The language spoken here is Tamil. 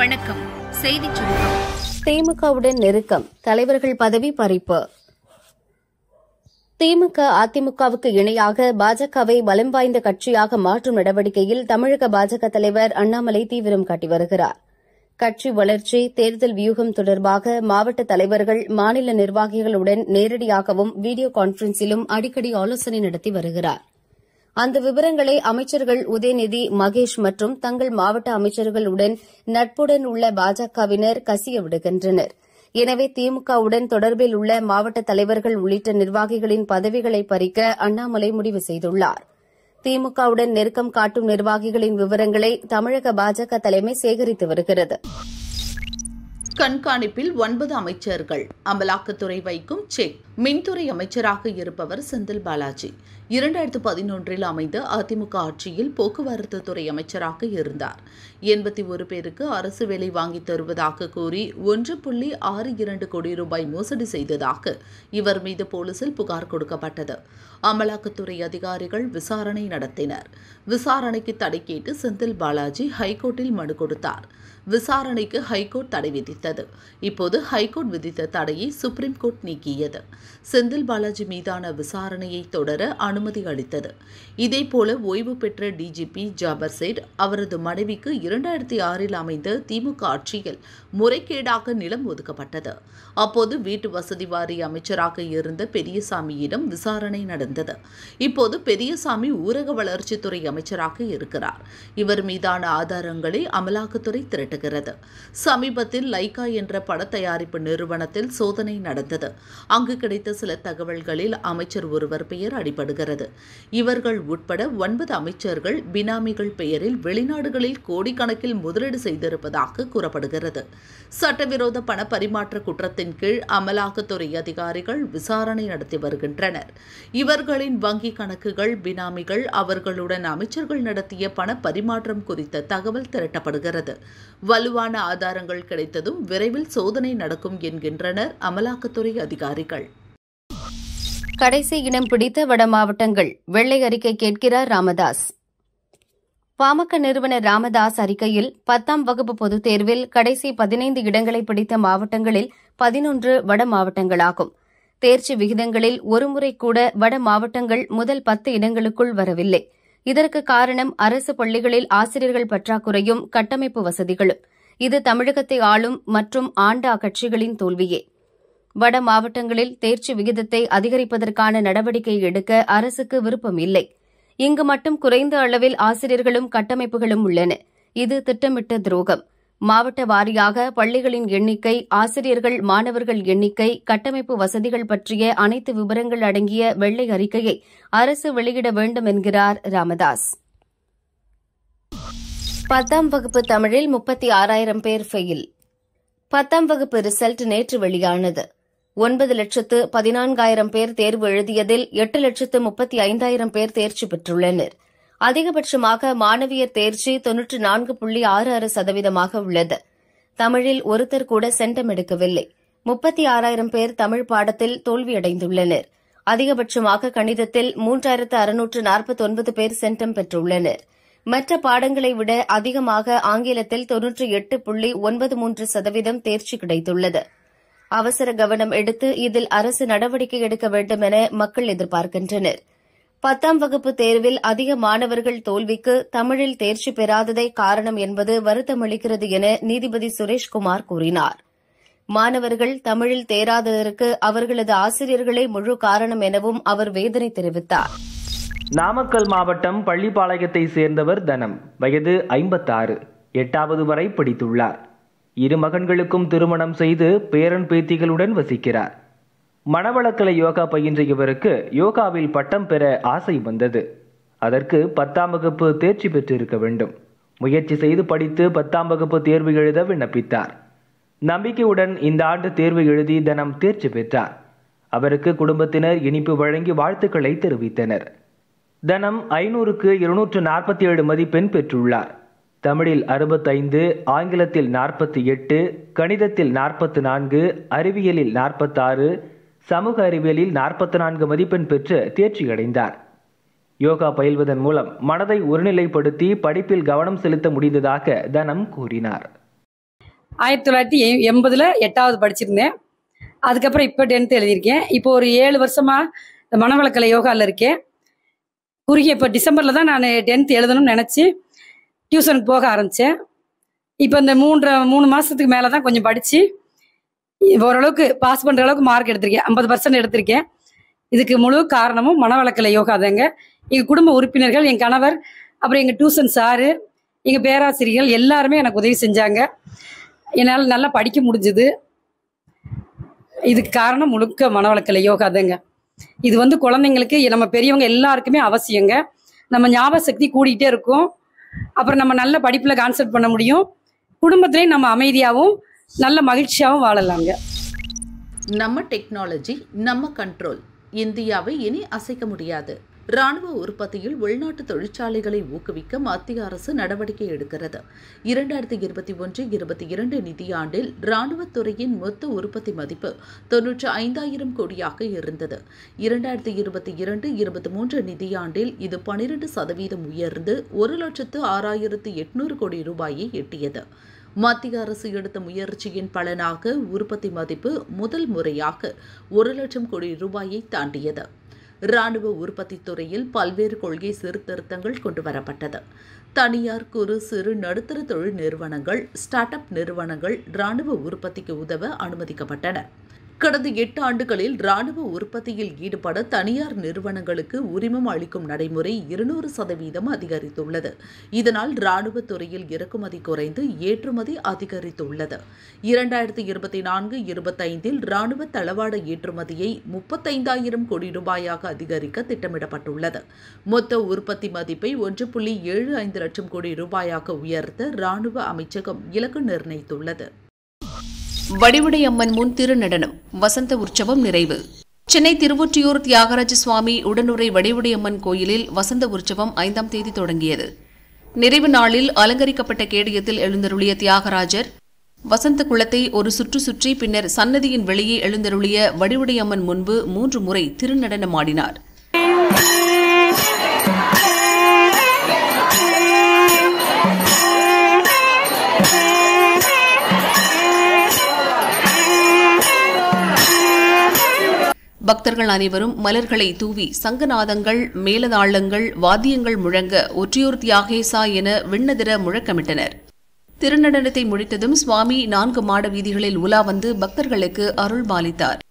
வணக்கம் செய்திச் சுருக்கம் திமுகவுடன் நெருக்கம் தலைவர்கள் பதவி பறிப்பு திமுக அதிமுகவுக்கு இணையாக பாஜகவை பலம் வாய்ந்த கட்சியாக மாற்றும் நடவடிக்கையில் தமிழக பாஜக தலைவர் அண்ணாமலை தீவிரம் காட்டி வருகிறார் கட்சி வளர்ச்சி தேர்தல் வியூகம் தொடர்பாக மாவட்ட தலைவர்கள் மாநில நிர்வாகிகளுடன் நேரடியாகவும் வீடியோ கான்பரன்சிலும் அடிக்கடி ஆலோசனை நடத்தி வருகிறார் அந்த விவரங்களை அமைச்சர்கள் உதயநிதி மகேஷ் மற்றும் தங்கள் மாவட்ட அமைச்சர்களுடன் நட்புடன் உள்ள பாஜகவினர் கசிய விடுகின்றனர் எனவே திமுகவுடன் தொடர்பில் உள்ள மாவட்ட தலைவர்கள் உள்ளிட்ட நிர்வாகிகளின் பதவிகளை பறிக்க அண்ணாமலை முடிவு செய்துள்ளார் திமுகவுடன் நெருக்கம் காட்டும் நிர்வாகிகளின் விவரங்களை தமிழக பாஜக தலைமை சேகரித்து வருகிறது கண்காணிப்பில் ஒன்பது அமைச்சர்கள் அமலாக்கத்துறை வைக்கும் செக் மின்துறை அமைச்சராக இருப்பவர் செந்தில் பாலாஜி இரண்டாயிரத்து பதினொன்றில் அமைந்த அதிமுக ஆட்சியில் போக்குவரத்து துறை அமைச்சராக இருந்தார் எண்பத்தி ஒரு பேருக்கு அரசு வேலை வாங்கித் தருவதாக கூறி ஒன்று புள்ளி ஆறு இரண்டு கோடி ரூபாய் மோசடி செய்ததாக இவர் மீது போலீசில் புகார் கொடுக்கப்பட்டது அமலாக்கத்துறை அதிகாரிகள் விசாரணை நடத்தினர் விசாரணைக்கு தடை கேட்டு செந்தில் பாலாஜி ஹைகோர்ட்டில் மனு கொடுத்தார் விசாரணைக்கு ஹைகோர்ட் தடை விதித்தது இப்போது ஹைகோர்ட் விதித்த தடையை சுப்ரீம் கோர்ட் நீக்கியது செந்தில் பாலாஜி மீதான விசாரணையை தொடர அனுமதி அளித்தது இதேபோல ஓய்வு பெற்ற டிஜிபி ஜாபர் சேட் அவரது மனைவிக்கு இரண்டாயிரத்தி ஆறில் அமைந்த திமுக ஆட்சியில் முறைகேடாக நிலம் ஒதுக்கப்பட்டது அப்போது வீட்டு வசதி வாரிய அமைச்சராக இருந்த பெரியசாமியிடம் விசாரணை நடந்தது இப்போது பெரியசாமி ஊரக வளர்ச்சித்துறை அமைச்சராக இருக்கிறார் இவர் மீதான ஆதாரங்களை அமலாக்கத்துறை திரட்டுகிறது சமீபத்தில் லைகா என்ற பட தயாரிப்பு நிறுவனத்தில் சோதனை நடந்தது அங்கு கிடைத்த சில தகவல்களில் அமைச்சர் ஒருவர் பெயர் அடிபடுகிறது இவர்கள் உட்பட ஒன்பது அமைச்சர்கள் பினாமிகள் பெயரில் வெளிநாடுகளில் கோடிக்கணக்கில் முதலீடு செய்திருப்பதாக கூறப்படுகிறது சட்டவிரோத பண பரிமாற்ற குற்றத்தின் கீழ் அமலாக்கத்துறை அதிகாரிகள் விசாரணை நடத்தி வருகின்றனர் இவர்களின் வங்கி கணக்குகள் பினாமிகள் அவர்களுடன் அமைச்சர்கள் நடத்திய பண பரிமாற்றம் குறித்த தகவல் திரட்டப்படுகிறது வலுவான ஆதாரங்கள் கிடைத்ததும் விரைவில் சோதனை நடக்கும் என்கின்றனர் அமலாக்கத்துறை அதிகாரிகள் கடைசி இடம் பிடித்த வட மாவட்டங்கள் வெள்ளை அறிக்கை கேட்கிறார் ராமதாஸ் பாமக நிறுவனர் ராமதாஸ் அறிக்கையில் பத்தாம் வகுப்பு பொதுத் தேர்வில் கடைசி பதினைந்து இடங்களை பிடித்த மாவட்டங்களில் பதினொன்று வட மாவட்டங்களாகும் தேர்ச்சி விகிதங்களில் ஒருமுறை கூட வட மாவட்டங்கள் முதல் பத்து இடங்களுக்குள் வரவில்லை இதற்கு காரணம் அரசு பள்ளிகளில் ஆசிரியர்கள் பற்றாக்குறையும் கட்டமைப்பு வசதிகளும் இது தமிழகத்தை ஆளும் மற்றும் ஆண்ட அக்கட்சிகளின் தோல்வியே வட மாவட்டங்களில் தேர்ச்சி விகிதத்தை அதிகரிப்பதற்கான நடவடிக்கை எடுக்க அரசுக்கு விருப்பம் இல்லை இங்கு மட்டும் குறைந்த அளவில் ஆசிரியர்களும் கட்டமைப்புகளும் உள்ளன இது திட்டமிட்ட துரோகம் மாவட்ட வாரியாக பள்ளிகளின் எண்ணிக்கை ஆசிரியர்கள் மாணவர்கள் எண்ணிக்கை கட்டமைப்பு வசதிகள் பற்றிய அனைத்து விவரங்கள் அடங்கிய வெள்ளை அறிக்கையை அரசு வெளியிட வேண்டும் என்கிறார் ராமதாஸ் பத்தாம் வகுப்பு தமிழில் முப்பத்தி ஆறாயிரம் பேர் ஃபெயில் பத்தாம் வகுப்பு ரிசல்ட் நேற்று வெளியானது ஒன்பது லட்சத்து பதினான்காயிரம் பேர் தேர்வு எழுதியதில் எட்டு லட்சத்து முப்பத்தி ஐந்தாயிரம் பேர் தேர்ச்சி பெற்றுள்ளனர் அதிகபட்சமாக மாணவியர் தேர்ச்சி தொன்னூற்று நான்கு புள்ளி ஆறு ஆறு சதவீதமாக உள்ளது தமிழில் ஒருத்தர் கூட சென்டம் எடுக்கவில்லை முப்பத்தி ஆறாயிரம் பேர் தமிழ் பாடத்தில் தோல்வியடைந்துள்ளனர் அதிகபட்சமாக கணிதத்தில் மூன்றாயிரத்து அறுநூற்று நாற்பத்தொன்பது பேர் சென்டம் பெற்றுள்ளனர் மற்ற பாடங்களை விட அதிகமாக ஆங்கிலத்தில் தொன்னூற்றி எட்டு புள்ளி ஒன்பது மூன்று சதவீதம் தேர்ச்சி கிடைத்துள்ளது அவசர கவனம் எடுத்து இதில் அரசு நடவடிக்கை எடுக்க வேண்டும் என மக்கள் எதிர்பார்க்கின்றனர் பத்தாம் வகுப்பு தேர்வில் அதிக மாணவர்கள் தோல்விக்கு தமிழில் தேர்ச்சி பெறாததே காரணம் என்பது வருத்தமளிக்கிறது என நீதிபதி சுரேஷ்குமார் கூறினார் மாணவர்கள் தமிழில் தேராததற்கு அவர்களது ஆசிரியர்களே முழு காரணம் எனவும் அவர் வேதனை தெரிவித்தார் நாமக்கல் மாவட்டம் பள்ளிப்பாளையத்தை சேர்ந்தவர் தனம் வயது ஐம்பத்தாறு எட்டாவது வரை படித்துள்ளார் இரு மகன்களுக்கும் திருமணம் செய்து பேரன் பேத்திகளுடன் வசிக்கிறார் மணவளக்கலை யோகா பயின்ற இவருக்கு யோகாவில் பட்டம் பெற ஆசை வந்தது அதற்கு பத்தாம் வகுப்பு தேர்ச்சி பெற்றிருக்க வேண்டும் முயற்சி செய்து படித்து பத்தாம் வகுப்பு தேர்வு எழுத விண்ணப்பித்தார் நம்பிக்கையுடன் இந்த ஆண்டு தேர்வு எழுதி தனம் தேர்ச்சி பெற்றார் அவருக்கு குடும்பத்தினர் இனிப்பு வழங்கி வாழ்த்துக்களை தெரிவித்தனர் தனம் ஐநூறுக்கு இருநூற்று நாற்பத்தி ஏழு மதிப்பெண் பெற்றுள்ளார் தமிழில் அறுபத்தைந்து ஆங்கிலத்தில் நாற்பத்தி எட்டு கணிதத்தில் நாற்பத்து நான்கு அறிவியலில் நாற்பத்தாறு சமூக அறிவியலில் நாற்பத்தி நான்கு மதிப்பெண் பெற்று தேர்ச்சியடைந்தார் யோகா பயில்வதன் மூலம் மனதை ஒருநிலைப்படுத்தி படிப்பில் கவனம் செலுத்த முடிந்ததாக தனம் கூறினார் ஆயிரத்தி தொள்ளாயிரத்தி எ- எண்பதுல எட்டாவது படிச்சிருந்தேன் அதுக்கப்புறம் இப்போ டென்த்து எழுதியிருக்கேன் இப்போ ஒரு ஏழு வருஷமா இந்த மனவளக்கலை யோகாவில் இருக்கேன் குறுகிய இப்போ டிசம்பரில் தான் நான் டென்த் எழுதணும்னு நினச்சி டியூஷனுக்கு போக ஆரம்பித்தேன் இப்போ இந்த மூன்றரை மூணு மாதத்துக்கு மேலே தான் கொஞ்சம் படித்து ஓரளவுக்கு பாஸ் பண்ணுற அளவுக்கு மார்க் எடுத்திருக்கேன் ஐம்பது பர்சன்ட் எடுத்திருக்கேன் இதுக்கு முழு காரணமும் மனவளக்கலை யோகா தாங்க எங்கள் குடும்ப உறுப்பினர்கள் என் கணவர் அப்புறம் எங்கள் டியூஷன் சாரு எங்கள் பேராசிரியர்கள் எல்லாருமே எனக்கு உதவி செஞ்சாங்க என்னால் நல்லா படிக்க முடிஞ்சுது இதுக்கு காரணம் முழுக்க மனவளக்கலை யோகா தாங்க இது வந்து குழந்தைங்களுக்கு நம்ம பெரியவங்க எல்லாருக்குமே அவசியங்க நம்ம ஞாபக சக்தி கூடிக்கிட்டே இருக்கும் அப்புறம் நம்ம நல்ல படிப்பில் கான்சென்ட் பண்ண முடியும் குடும்பத்திலையும் நம்ம அமைதியாகவும் நல்ல மகிழ்ச்சியாகவும் வாழலாங்க நம்ம டெக்னாலஜி நம்ம கண்ட்ரோல் இந்தியாவை இனி அசைக்க முடியாது ராணுவ உற்பத்தியில் உள்நாட்டு தொழிற்சாலைகளை ஊக்குவிக்க மத்திய அரசு நடவடிக்கை எடுக்கிறது இரண்டாயிரத்தி இருபத்தி ஒன்று இருபத்தி இரண்டு நிதியாண்டில் ராணுவத் துறையின் மொத்த உற்பத்தி மதிப்பு தொன்னூற்று ஐந்தாயிரம் கோடியாக இருந்தது இரண்டாயிரத்தி இருபத்தி இரண்டு இருபத்தி மூன்று நிதியாண்டில் இது பனிரெண்டு சதவீதம் உயர்ந்து ஒரு லட்சத்து ஆறாயிரத்து எட்நூறு கோடி ரூபாயை எட்டியது மத்திய அரசு எடுத்த முயற்சியின் பலனாக உற்பத்தி மதிப்பு முதல் முறையாக ஒரு லட்சம் கோடி ரூபாயை தாண்டியது ராணுவ உற்பத்தி துறையில் பல்வேறு கொள்கை சீர்திருத்தங்கள் கொண்டுவரப்பட்டது தனியார் குறு சிறு நடுத்தர தொழில் நிறுவனங்கள் ஸ்டார்ட் அப் நிறுவனங்கள் ராணுவ உற்பத்திக்கு உதவ அனுமதிக்கப்பட்டன கடந்த எட்டு ஆண்டுகளில் ராணுவ உற்பத்தியில் ஈடுபட தனியார் நிறுவனங்களுக்கு உரிமம் அளிக்கும் நடைமுறை இருநூறு சதவீதம் அதிகரித்துள்ளது இதனால் ராணுவ துறையில் இறக்குமதி குறைந்து ஏற்றுமதி அதிகரித்துள்ளது இரண்டாயிரத்தி இருபத்தி நான்கு இருபத்தைந்தில் ராணுவ தளவாட ஏற்றுமதியை முப்பத்தைந்தாயிரம் கோடி ரூபாயாக அதிகரிக்க திட்டமிடப்பட்டுள்ளது மொத்த உற்பத்தி மதிப்பை ஒன்று புள்ளி ஏழு ஐந்து லட்சம் கோடி ரூபாயாக உயர்த்த ராணுவ அமைச்சகம் இலக்கு நிர்ணயித்துள்ளது வடிவுடையம்மன் முன் திருநடனம் வசந்த உற்சவம் நிறைவு சென்னை திருவொற்றியூர் தியாகராஜ சுவாமி உடனுரை வடிவுடையம்மன் கோயிலில் வசந்த உற்சவம் ஐந்தாம் தேதி தொடங்கியது நிறைவு நாளில் அலங்கரிக்கப்பட்ட கேடயத்தில் எழுந்தருளிய தியாகராஜர் வசந்த குளத்தை ஒரு சுற்று சுற்றி பின்னர் சன்னதியின் வெளியே எழுந்தருளிய வடிவுடையம்மன் முன்பு மூன்று முறை திருநடனமாடினார் பக்தர்கள் அனைவரும் மலர்களை தூவி சங்கநாதங்கள் மேலதாளங்கள் வாத்தியங்கள் முழங்க ஒற்றியூர் தியாகேசா என விண்ணதிர முழக்கமிட்டனர் திருநடனத்தை முடித்ததும் சுவாமி நான்கு மாட வீதிகளில் உலா வந்து பக்தர்களுக்கு அருள் பாலித்தார்